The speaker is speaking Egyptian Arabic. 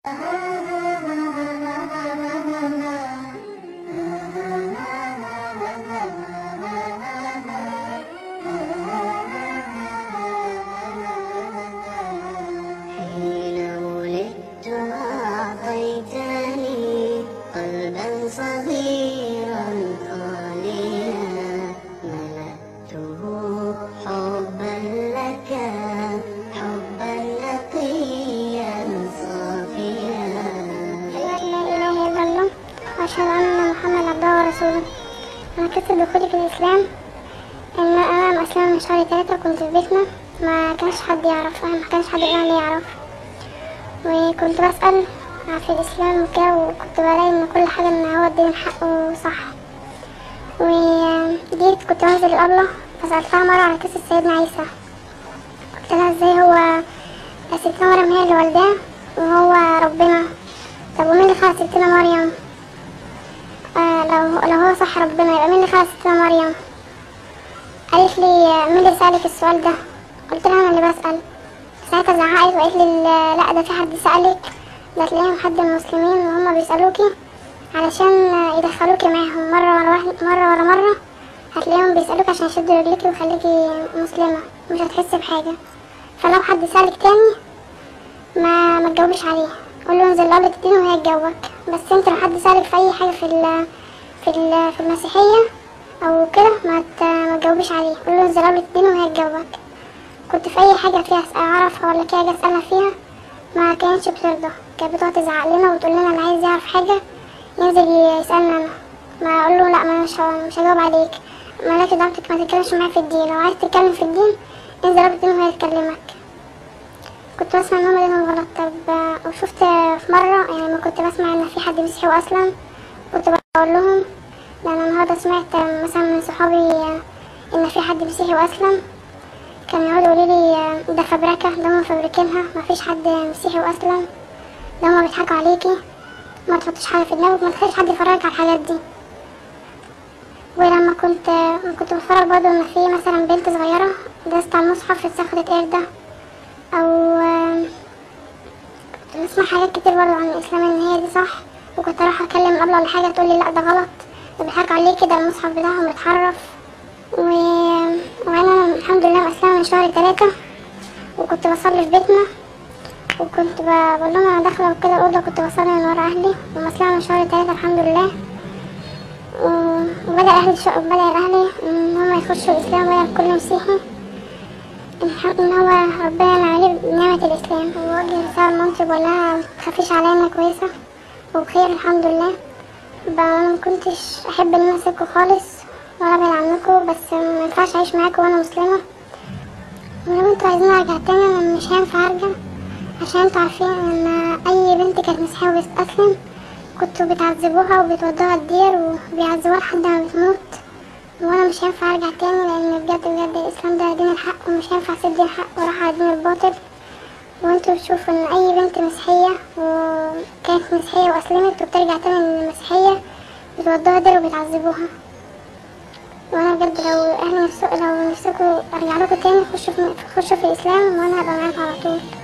حين ولدت أعطيتني قلبا صغيرا خاليا ملأته حبا لك حبا نقيا صافيا أشهد أن لا إله إلا الله وأشهد أن محمد عبده ورسوله أنا قصة دخولي في الإسلام إن أنا مسلمة من شهر تلاتة كنت في بيتنا ما كانش حد يعرف ما كانش حد من أهلي يعرف وكنت بسأل في الإسلام وكده وكنت بلاقي إن كل حاجة إن هو الدين حق وصح وجيت كنت بنزل الأبلة فسألتها مرة على قصة سيدنا عيسى قلت لها ازاي هو ستنا مريم هي اللي والداه وهو ربنا طب ومين اللي خلق ستنا مريم آه لو لو هو صح ربنا يبقى مين اللي خلق ستنا مريم قالت لي آه، مين اللي سألك السؤال ده قلت لها انا اللي بسأل ساعتها زعقت وقالت لي لا ده في حد سألك ده تلاقيهم حد من المسلمين وهم بيسألوكي علشان آه، يدخلوكي معاهم مرة ورا واحد مرة ورا مرة هتلاقيهم بيسألوك عشان يشدوا رجليكي ويخليكي مسلمة مش هتحسي بحاجة فلو حد سألك تاني ما ما تجاوبش عليه قول له انزل قبل الدين وهي تجاوبك بس انت لو حد سألك في اي حاجة في ال في ال في المسيحية او كده ما ت- ما تجاوبش عليه قول له انزل قبل الدين وهي تجاوبك كنت في اي حاجة فيها أسأل- اعرفها ولا كده اجي اسألها فيها ما كانتش بترضى كانت بتقعد تزعق لنا وتقول لنا اللي عايز يعرف حاجة ينزل يسألنا انا ما اقول له لا ما أنا مش ه- مش هجاوب عليك مالك دعوتك ما تتكلمش معايا في الدين لو عايز تتكلم في الدين انزل قبل الدين وهي تكلمك كنت بسمع ان هما دينهم غلط طب آه، وشفت في مرة يعني ما كنت بسمع ان في حد مسيحي واسلم كنت بقول لهم ده انا النهارده سمعت آه، مثلا من صحابي آه، ان في حد مسيحي واسلم كانوا يقعدوا يقولوا لي آه، ده فبركة ده هما مفبركينها مفيش حد مسيحي واسلم ده هما بيضحكوا عليكي ما تحطيش حاجة في دماغك ما تخليش حد يفرجك على الحاجات دي ولما كنت آه، كنت بتفرج برضه ان في مثلا بنت صغيرة دست على المصحف اتسخدت قردة او آم، كنت بسمع حاجات كتير برضه عن الاسلام ان هي دي صح وكنت اروح اكلم قبل ولا حاجه تقول لي لا ده غلط ده بيضحكوا عليكي ده المصحف بتاعهم اتحرف و... وانا الحمد لله مسلمه من شهر ثلاثة وكنت بصلي في بيتنا وكنت ب- بقول لهم انا داخله وكده الاوضه كنت بصلي من ورا اهلي ومسلمه من شهر ثلاثة الحمد لله و- وبدأ أهلي شو... بدأ أهلي إن هم يخشوا الإسلام وبدأ كل مسيحي الحمد ان هو ربنا ينعم عليه بنعمة الإسلام ووجه رسالة لمامتي بقول لها متخافيش عليا أنا كويسة وبخير الحمد لله بقى أنا مكنتش أحب إن أنا أسيبكوا خالص ولا أبعد عنكوا بس مينفعش أعيش معاكوا وأنا مسلمة ولو انتوا عايزين أرجع تاني أنا مش هينفع أرجع عشان انتوا عارفين إن أي بنت كانت مسيحية وبتتأسلم كنتوا بتعذبوها وبتودوها الدير وبيعذبوها لحد ما بتموت وانا مش هينفع ارجع تاني لان بجد بجد الاسلام ده دين الحق ومش هينفع اسيب دين الحق واروح على دين الباطل وانتوا بتشوفوا ان اي بنت مسيحية وكانت مسيحية واسلمت وبترجع تاني للمسيحية بتودوها دير وبتعذبوها وانا بجد لو اهلي نفسكم لو نفسكم ارجع لكم تاني خشوا في خشوا في الاسلام وانا هبقى معاكم على طول